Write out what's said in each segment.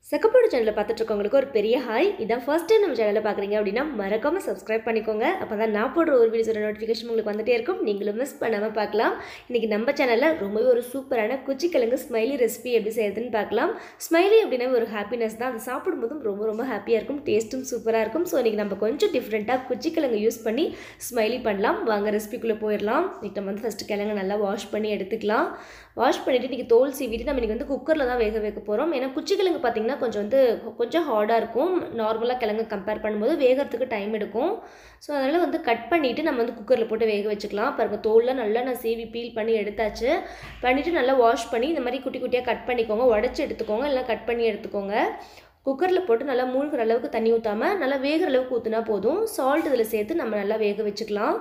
செக்கப்போடு சேனலில் பார்த்துட்டு இருக்கவங்களுக்கு ஒரு பெரிய ஹாய் இதான் ஃபர்ஸ்ட் டைம் நம்ம சேனலில் பார்க்குறீங்க அப்படின்னா மறக்காமல் சப்ஸ்கிரைப் பண்ணிக்கோங்க அப்போ தான் நான் போடுற ஒரு வீடியோஸோட நோட்டிஃபிகேஷன் உங்களுக்கு வந்துட்டே இருக்கும் நீங்களும் மிஸ் பண்ணாமல் பார்க்கலாம் இன்றைக்கி நம்ம சேனலில் ரொம்பவே ஒரு சூப்பரான குச்சிக்கிழங்கு ஸ்மைலி ரெசிபி எப்படி செய்யறதுன்னு பார்க்கலாம் ஸ்மைலி அப்படின்னா ஒரு ஹாப்பினஸ் தான் அது சாப்பிடும்போதும் ரொம்ப ரொம்ப ஹாப்பியாக இருக்கும் டேஸ்ட்டும் சூப்பராக இருக்கும் ஸோ இன்றைக்கி நம்ம கொஞ்சம் டிஃப்ரெண்ட்டாக குச்சிக்கிழங்கு யூஸ் பண்ணி ஸ்மைலி பண்ணலாம் வாங்க ரெசிபிக்குள்ளே போயிடலாம் இன்றைக்கி நம்ம வந்து ஃபஸ்ட்டு கிழங்கு நல்லா வாஷ் பண்ணி எடுத்துக்கலாம் வாஷ் பண்ணிவிட்டு இன்றைக்கி தோல் சீவிட்டு நம்ம இன்றைக்கி வந்து குக்கரில் தான் வேக வைக்க போகிறோம் ஏன்னா குச்சிக்கிழங்கு பார்த்திங்கன்னா கொஞ்சம் வந்து கொஞ்சம் ஹார்டாக இருக்கும் நார்மலாக கிழங்கு கம்பேர் பண்ணும்போது வேகிறதுக்கு டைம் எடுக்கும் ஸோ அதனால் வந்து கட் பண்ணிவிட்டு நம்ம வந்து குக்கரில் போட்டு வேக வச்சுக்கலாம் பாருங்கள் தோலில் நல்லா நான் சீவி பீல் பண்ணி எடுத்தாச்சு பண்ணிவிட்டு நல்லா வாஷ் பண்ணி இந்த மாதிரி குட்டி குட்டியாக கட் பண்ணிக்கோங்க உடச்சி எடுத்துக்கோங்க இல்லை கட் பண்ணி எடுத்துக்கோங்க குக்கரில் போட்டு நல்லா மூழ்கிற அளவுக்கு தண்ணி ஊற்றாமல் நல்லா வேகிற அளவுக்கு ஊற்றினா போதும் சால்ட் இதில் சேர்த்து நம்ம நல்லா வேக வச்சுக்கலாம்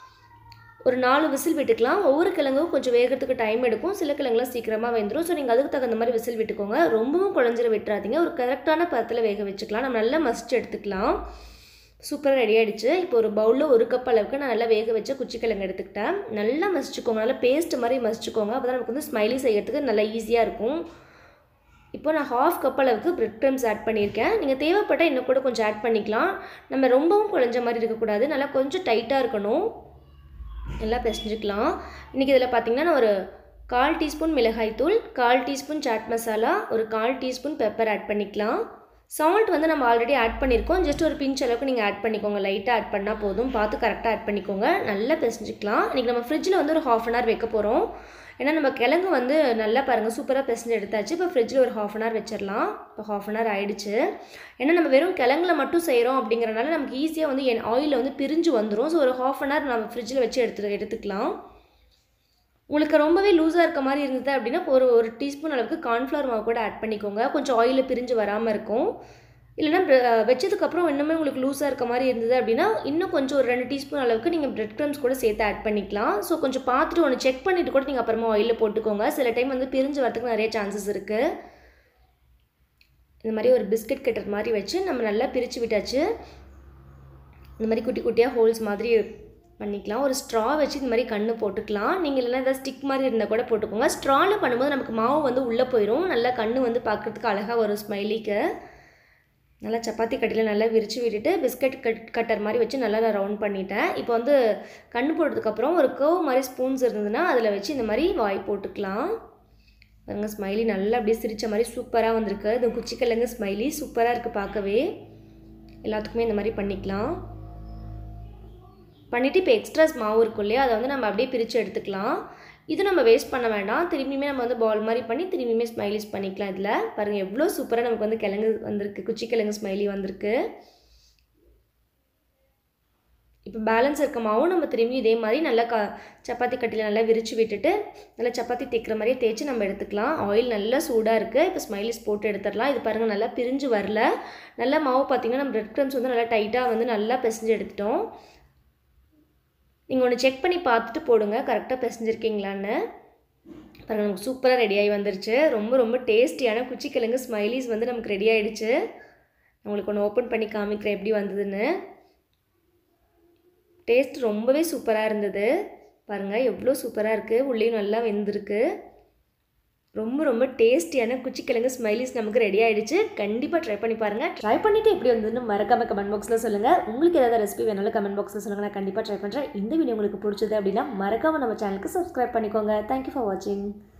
ஒரு நாலு விசில் விட்டுக்கலாம் ஒவ்வொரு கிழங்கும் கொஞ்சம் வேகிறதுக்கு டைம் எடுக்கும் சில கிழங்குலாம் சீக்கிரமாக வெந்துடும் ஸோ நீங்கள் அதுக்கு தகுந்த மாதிரி விசில் விட்டுக்கோங்க ரொம்பவும் குழஞ்சிர விட்டுறாதீங்க ஒரு கரெக்டான பதத்தில் வேக வச்சுக்கலாம் நம்ம நல்லா மசிச்சு எடுத்துக்கலாம் சூப்பராக ரெடி ஆகிடுச்சு இப்போ ஒரு பவுலில் ஒரு கப் அளவுக்கு நான் நல்லா வேக வச்ச குச்சிக்கிழங்கு எடுத்துக்கிட்டேன் நல்லா மசிச்சுக்கோங்க நல்லா பேஸ்ட் மாதிரி மசிச்சுக்கோங்க அப்போ தான் நமக்கு வந்து ஸ்மைலி செய்கிறதுக்கு நல்லா ஈஸியாக இருக்கும் இப்போ நான் ஹாஃப் கப் அளவுக்கு பிரெட் க்ரம்ஸ் ஆட் பண்ணியிருக்கேன் நீங்கள் தேவைப்பட்டால் இன்னும் கூட கொஞ்சம் ஆட் பண்ணிக்கலாம் நம்ம ரொம்பவும் குழஞ்ச மாதிரி இருக்கக்கூடாது நல்லா கொஞ்சம் டைட்டாக இருக்கணும் நல்லா பிசைஞ்சுக்கலாம் இன்றைக்கி இதில் பார்த்திங்கன்னா நான் ஒரு கால் டீஸ்பூன் மிளகாய்த்தூள் கால் டீஸ்பூன் சாட் மசாலா ஒரு கால் டீஸ்பூன் பெப்பர் ஆட் பண்ணிக்கலாம் சால்ட் வந்து நம்ம ஆல்ரெடி ஆட் பண்ணியிருக்கோம் ஜஸ்ட் ஒரு பிஞ்ச் அளவுக்கு நீங்கள் ஆட் பண்ணிக்கோங்க லைட்டாக ஆட் பண்ணால் போதும் பார்த்து கரெக்டாக ஆட் பண்ணிக்கோங்க நல்லா பிசைஞ்சிக்கலாம் இன்றைக்கி நம்ம ஃப்ரிட்ஜில் வந்து ஒரு ஹாஃப் அன் ஹவர் வைக்க போகிறோம் ஏன்னா நம்ம கிழங்கு வந்து நல்லா பாருங்கள் சூப்பராக பிசைஞ்சு எடுத்தாச்சு இப்போ ஃப்ரிட்ஜில் ஒரு ஹாஃப் அன் ஹவர் வச்சிடலாம் இப்போ ஹாஃப் அன் ஹவர் ஆயிடுச்சு ஏன்னா நம்ம வெறும் கிழங்குல மட்டும் செய்கிறோம் அப்படிங்கிறனால நமக்கு ஈஸியாக வந்து என் ஆயிலில் வந்து பிரிஞ்சு வந்துடும் ஸோ ஒரு ஹாஃப் அன் ஹவர் நம்ம ஃப்ரிட்ஜில் வச்சு எடுத்து எடுத்துக்கலாம் உங்களுக்கு ரொம்பவே லூஸாக இருக்க மாதிரி இருந்தது அப்படின்னா ஒரு ஒரு டீஸ்பூன் அளவுக்கு கார்ன்ஃப்ளவர் மாவு கூட ஆட் பண்ணிக்கோங்க கொஞ்சம் ஆயிலில் பிரிஞ்சு வராமல் இருக்கும் இல்லைனா வச்சதுக்கப்புறம் இன்னுமே உங்களுக்கு லூஸாக இருக்க மாதிரி இருந்தது அப்படின்னா இன்னும் கொஞ்சம் ஒரு ரெண்டு டீஸ்பூன் அளவுக்கு நீங்கள் பிரெட் க்ரம்ஸ் கூட சேர்த்து ஆட் பண்ணிக்கலாம் ஸோ கொஞ்சம் பார்த்துட்டு ஒன்று செக் பண்ணிவிட்டு கூட நீங்கள் அப்புறமா ஆயிலில் போட்டுக்கோங்க சில டைம் வந்து பிரிஞ்சு வரதுக்கு நிறைய சான்சஸ் இருக்குது இந்த மாதிரி ஒரு பிஸ்கட் கட்டர் மாதிரி வச்சு நம்ம நல்லா பிரித்து விட்டாச்சு இந்த மாதிரி குட்டி குட்டியாக ஹோல்ஸ் மாதிரி பண்ணிக்கலாம் ஒரு ஸ்ட்ரா வச்சு இந்த மாதிரி கண்ணு போட்டுக்கலாம் நீங்கள் இல்லைனா ஏதாவது ஸ்டிக் மாதிரி இருந்தால் கூட போட்டுக்கோங்க ஸ்ட்ராவில் பண்ணும்போது நமக்கு மாவு வந்து உள்ளே போயிடும் நல்லா கண்ணு வந்து பார்க்குறதுக்கு அழகாக வரும் ஸ்மைலிக்கு நல்லா சப்பாத்தி கட்டியில் நல்லா விரித்து விட்டுட்டு பிஸ்கட் கட் கட்டர் மாதிரி வச்சு நல்லா நான் ரவுண்ட் பண்ணிட்டேன் இப்போ வந்து கண்ணு போட்டதுக்கப்புறம் ஒரு கர்வ் மாதிரி ஸ்பூன்ஸ் இருந்ததுன்னா அதில் வச்சு இந்த மாதிரி வாய் போட்டுக்கலாம் பாருங்கள் ஸ்மைலி நல்லா அப்படியே சிரித்த மாதிரி சூப்பராக வந்திருக்கு இது குச்சிக்கிழங்கு ஸ்மைலி சூப்பராக இருக்குது பார்க்கவே எல்லாத்துக்குமே இந்த மாதிரி பண்ணிக்கலாம் பண்ணிவிட்டு இப்போ எக்ஸ்ட்ராஸ் மாவு இருக்கும் இல்லையா அதை வந்து நம்ம அப்படியே பிரித்து எடுத்துக்கலாம் இது நம்ம வேஸ்ட் பண்ண வேண்டாம் திரும்பியுமே நம்ம வந்து பால் மாதிரி பண்ணி திரும்பியுமே ஸ்மைலிஸ் பண்ணிக்கலாம் இதில் பாருங்கள் எவ்வளோ சூப்பராக நமக்கு வந்து கிழங்கு வந்திருக்கு குச்சி கிழங்கு ஸ்மைலி வந்திருக்கு இப்போ பேலன்ஸ் இருக்க மாவும் நம்ம திரும்பி இதே மாதிரி நல்லா க சப்பாத்தி கட்டியில் நல்லா விரித்து விட்டுட்டு நல்லா சப்பாத்தி தேய்க்கிற மாதிரியே தேய்ச்சி நம்ம எடுத்துக்கலாம் ஆயில் நல்லா சூடாக இருக்குது இப்போ ஸ்மைலிஸ் போட்டு எடுத்துடலாம் இது பாருங்கள் நல்லா பிரிஞ்சு வரல நல்லா மாவு பார்த்திங்கன்னா நம்ம பிரெட் க்ரம்ஸ் வந்து நல்லா டைட்டாக வந்து நல்லா பிசைஞ்சு எடுத்துட்டோம் நீங்கள் ஒன்று செக் பண்ணி பார்த்துட்டு போடுங்க கரெக்டாக பிசைஞ்சிருக்கீங்களான்னு பாருங்கள் நமக்கு சூப்பராக ரெடி ஆகி வந்துருச்சு ரொம்ப ரொம்ப டேஸ்டியான குச்சிக்கிழங்கு ஸ்மைலிஸ் வந்து நமக்கு ரெடி ஆகிடுச்சு உங்களுக்கு ஒன்று ஓப்பன் பண்ணி காமிக்கிறேன் எப்படி வந்ததுன்னு டேஸ்ட் ரொம்பவே சூப்பராக இருந்தது பாருங்கள் எவ்வளோ சூப்பராக இருக்குது உள்ளேயும் நல்லா வெந்திருக்கு ரொம்ப ரொம்ப டேஸ்டியான குச்சிக்கிழங்கு ஸ்மைலிஸ் நமக்கு ரெடி ஆகிடுச்சு கண்டிப்பாக ட்ரை பண்ணி பாருங்கள் ட்ரை பண்ணிவிட்டு எப்படி வந்ததுன்னு மறக்காம கமெண்ட் பாக்ஸில் சொல்லுங்கள் உங்களுக்கு ஏதாவது ரெசிபி வேணாலும் கமெண்ட் பாக்ஸில் சொல்லுங்கள் நான் கண்டிப்பாக ட்ரை பண்ணுறேன் இந்த வீடியோ உங்களுக்கு பிடிச்சது அப்படின்னா மறக்காமல் நம்ம சேனலுக்கு சப்ஸ்கிரைப் பண்ணிக்கோங்க தேங்க்யூ ஃபார் வாட்சிங்